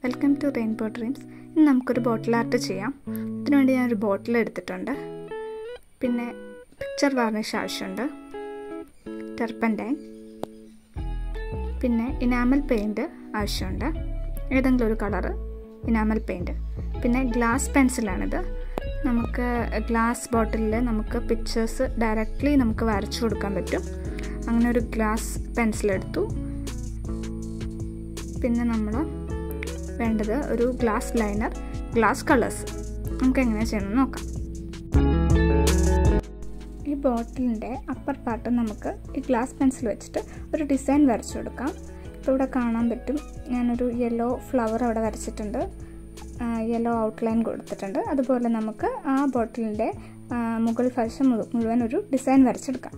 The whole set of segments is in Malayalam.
വെൽക്കം ടു റെയിൻബോ ഡ്രീംസ് ഇന്ന് നമുക്കൊരു ബോട്ടിൽ ആർട്ട് ചെയ്യാം ഇതിനുവേണ്ടി ഞാനൊരു ബോട്ടിൽ എടുത്തിട്ടുണ്ട് പിന്നെ പിക്ചർ വാർണിഷ് ആവശ്യമുണ്ട് ടെർപ്പൻറ്റൈൻ പിന്നെ ഇനാമൽ പെയിൻറ്റ് ആവശ്യമുണ്ട് ഏതെങ്കിലും ഒരു കളറ് ഇനാമൽ പെയിൻറ്റ് പിന്നെ ഗ്ലാസ് പെൻസിലാണിത് നമുക്ക് ഗ്ലാസ് ബോട്ടിലിൽ നമുക്ക് പിക്ചേഴ്സ് ഡയറക്റ്റ്ലി നമുക്ക് വരച്ചു കൊടുക്കാൻ പറ്റും അങ്ങനെ ഒരു ഗ്ലാസ് പെൻസിലെടുത്തു പിന്നെ നമ്മൾ വേണ്ടത് ഒരു ഗ്ലാസ് ലൈനർ ഗ്ലാസ് കളേഴ്സ് നമുക്ക് എങ്ങനെ ചെയ്യണമെന്ന് നോക്കാം ഈ ബോട്ടിലിൻ്റെ അപ്പർ പാർട്ട് നമുക്ക് ഈ ഗ്ലാസ് പെൻസിൽ വെച്ചിട്ട് ഒരു ഡിസൈൻ വരച്ചു കൊടുക്കാം ഇപ്പോൾ ഇവിടെ കാണാൻ പറ്റും ഞാനൊരു യെല്ലോ ഫ്ലവർ അവിടെ വരച്ചിട്ടുണ്ട് യെല്ലോ ഔട്ട്ലൈൻ കൊടുത്തിട്ടുണ്ട് അതുപോലെ നമുക്ക് ആ ബോട്ടിലിൻ്റെ മുകൾ വശം മുഴുവൻ ഒരു ഡിസൈൻ വരച്ചെടുക്കാം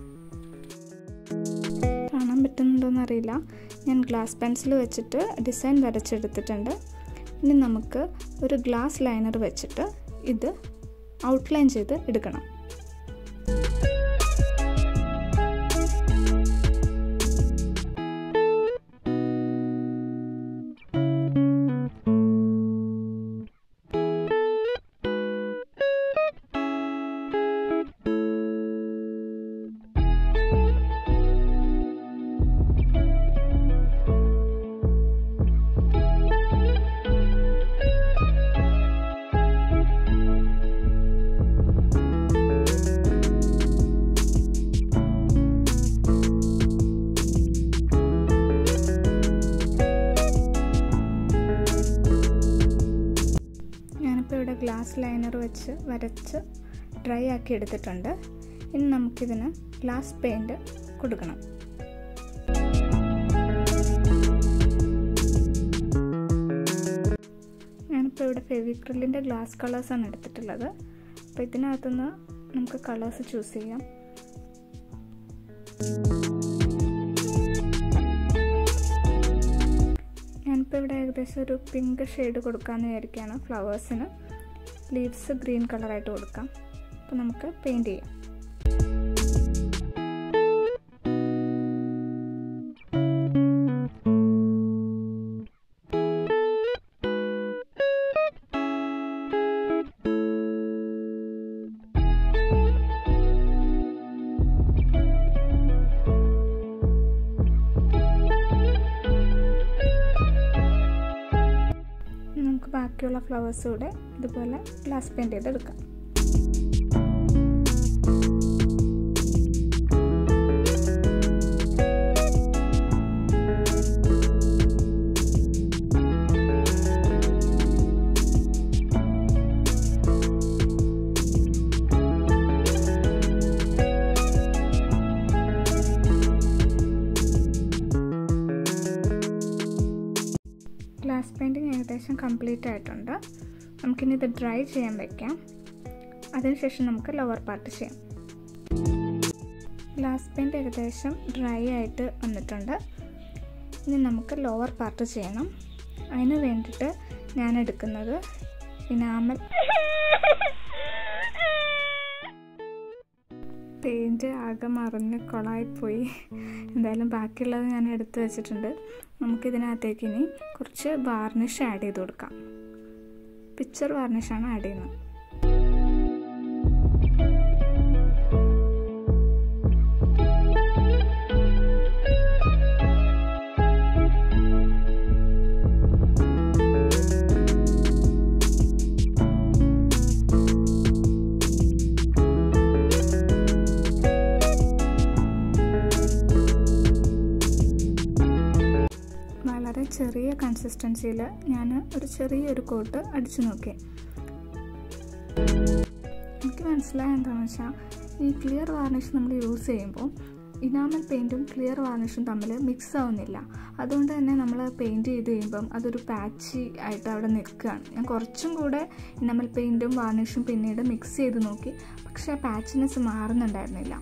കാണാൻ പറ്റുന്നുണ്ടോയെന്ന് അറിയില്ല ഞാൻ ഗ്ലാസ് പെൻസിൽ വെച്ചിട്ട് ഡിസൈൻ വരച്ചെടുത്തിട്ടുണ്ട് ഇനി നമുക്ക് ഒരു ഗ്ലാസ് ലൈനർ വെച്ചിട്ട് ഇത് ഔട്ട്ലൈൻ ചെയ്ത് എടുക്കണം ഞാനിപ്പോൾ ഇവിടെ ഗ്ലാസ് ലൈനർ വെച്ച് വരച്ച് ഡ്രൈ ആക്കി എടുത്തിട്ടുണ്ട് ഇനി നമുക്കിതിന് ഗ്ലാസ് പെയിൻറ് കൊടുക്കണം ഞാനിപ്പോൾ ഇവിടെ ഫെവിക്രിലിൻ്റെ ഗ്ലാസ് കളേഴ്സാണ് എടുത്തിട്ടുള്ളത് അപ്പോൾ ഇതിനകത്തുനിന്ന് നമുക്ക് കളേഴ്സ് ചൂസ് ചെയ്യാം ഞാനിപ്പോൾ ഇവിടെ ഏകദേശം ഒരു പിങ്ക് ഷെയ്ഡ് കൊടുക്കാമെന്ന് വിചാരിക്കുകയാണ് ഫ്ലവേഴ്സിന് ലീവ്സ് ഗ്രീൻ കളറായിട്ട് കൊടുക്കാം അപ്പോൾ നമുക്ക് പെയിൻറ് ചെയ്യാം നമുക്ക് ബാക്കിയുള്ള ഫ്ലവേഴ്സ് കൂടെ ഇതുപോലെ ഗ്ലാസ് പെയിൻറ് ചെയ്തെടുക്കാം ഗ്ലാസ് പെയിൻറ്റിങ് ഏകദേശം കംപ്ലീറ്റ് ആയിട്ടുണ്ട് നമുക്കിനി ഇത് ഡ്രൈ ചെയ്യാൻ വയ്ക്കാം അതിനുശേഷം നമുക്ക് ലോവർ പാർട്ട് ചെയ്യാം ഗ്ലാസ് പെയിൻറ്റ് ഏകദേശം ഡ്രൈ ആയിട്ട് വന്നിട്ടുണ്ട് ഇനി നമുക്ക് ലോവർ പാർട്ട് ചെയ്യണം അതിന് വേണ്ടിയിട്ട് ഞാൻ എടുക്കുന്നത് ഇനാമൽ പെയിൻറ്റ് ആകെ മറിഞ്ഞ് കൊളായിപ്പോയി എന്തായാലും ബാക്കിയുള്ളത് ഞാൻ എടുത്തു വെച്ചിട്ടുണ്ട് നമുക്കിതിനകത്തേക്ക് ഇനി കുറച്ച് വാർണിഷ് ആഡ് ചെയ്ത് കൊടുക്കാം പിക്ചർ വാർണിഷാണ് ആഡ് ചെയ്യുന്നത് വളരെ ചെറിയ കൺസിസ്റ്റൻസിയിൽ ഞാൻ ഒരു ചെറിയൊരു കോട്ട് അടിച്ചു നോക്കി എനിക്ക് മനസ്സിലായ എന്താണെന്ന് വെച്ചാൽ ഈ ക്ലിയർ വാർണിഷ് നമ്മൾ യൂസ് ചെയ്യുമ്പോൾ ഇനാമൽ പെയിൻറ്റും ക്ലിയർ വാർണിഷും തമ്മിൽ മിക്സ് ആവുന്നില്ല അതുകൊണ്ട് തന്നെ നമ്മൾ പെയിൻറ്റ് ചെയ്ത് കഴിയുമ്പം അതൊരു പാച്ചി ആയിട്ട് അവിടെ നിൽക്കുകയാണ് ഞാൻ കുറച്ചും കൂടെ ഇനാമൽ പെയിൻറ്റും വാർണിഷും പിന്നീട് മിക്സ് ചെയ്ത് നോക്കി പക്ഷേ ആ പാച്ചിനെസ് മാറുന്നുണ്ടായിരുന്നില്ല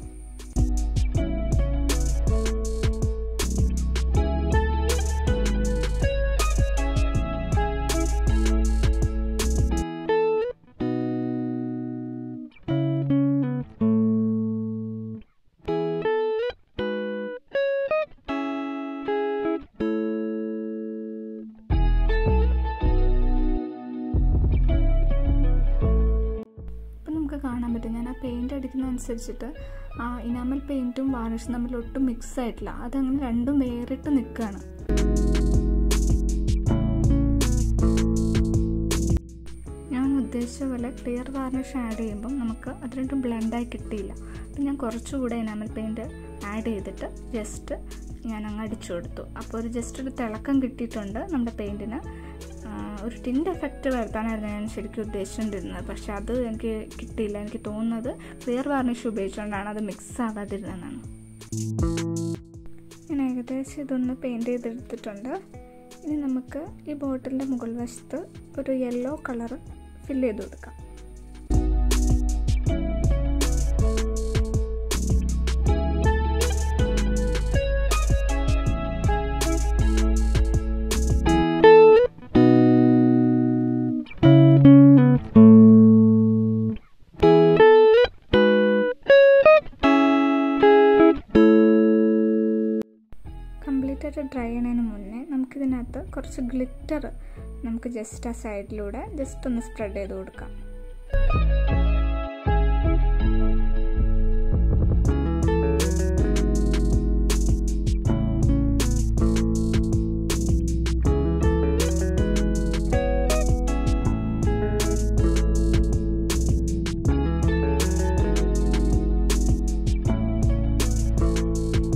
അനുസരിച്ചിട്ട് ആ ഇനാമൽ പെയിൻറ്റും വാർണിഷും തമ്മിൽ ഒട്ടും മിക്സ് ആയിട്ടില്ല അതങ്ങനെ രണ്ടും വേറിട്ട് നിൽക്കുകയാണ് ഞാൻ ഉദ്ദേശിച്ച പോലെ ക്ലിയർ വാർണിഷ് ആഡ് ചെയ്യുമ്പം നമുക്ക് അത് രണ്ടും ബ്ലെൻഡായി കിട്ടിയില്ല അപ്പം ഞാൻ കുറച്ചുകൂടെ എനാമൽ പെയിൻറ്റ് ആഡ് ചെയ്തിട്ട് ജസ്റ്റ് ഞാൻ അങ്ങ് അടിച്ചു കൊടുത്തു അപ്പോൾ ഒരു ജസ്റ്റ് ഒരു തിളക്കം കിട്ടിയിട്ടുണ്ട് നമ്മുടെ പെയിൻറ്റിന് ഒരു ടിൻ്റ് എഫക്റ്റ് വരുത്താനായിരുന്നു ഞാൻ ശരിക്കും ഉദ്ദേശിച്ചുകൊണ്ടിരുന്നത് പക്ഷേ അത് എനിക്ക് കിട്ടിയില്ല എനിക്ക് തോന്നുന്നത് ക്ലിയർ വാർണിഷ് ഉപയോഗിച്ചുകൊണ്ടാണ് അത് മിക്സ് ആവാതിരുന്നതെന്നാണ് ഞാൻ ഏകദേശം ഇതൊന്ന് പെയിൻറ്റ് ചെയ്തെടുത്തിട്ടുണ്ട് ഇനി നമുക്ക് ഈ ബോട്ടിലിൻ്റെ മുകൾ വശത്ത് ഒരു യെല്ലോ കളർ ഫില്ല് ചെയ്ത് കൊടുക്കാം കംപ്ലീറ്റ് ആയിട്ട് ഡ്രൈ ചെയ്യുന്നതിന് മുന്നേ നമുക്കിതിനകത്ത് കുറച്ച് ഗ്ലിറ്റർ നമുക്ക് ജസ്റ്റ് ആ സൈഡിലൂടെ ജസ്റ്റ് ഒന്ന് സ്പ്രെഡ് ചെയ്ത് കൊടുക്കാം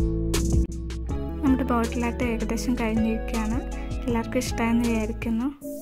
നമ്മുടെ ബോട്ടിലായിട്ട് ഏകദേശം കഴിഞ്ഞിരിക്കുകയാണ് എല്ലാവർക്കും ഇഷ്ടമായെന്ന് വിചാരിക്കുന്നു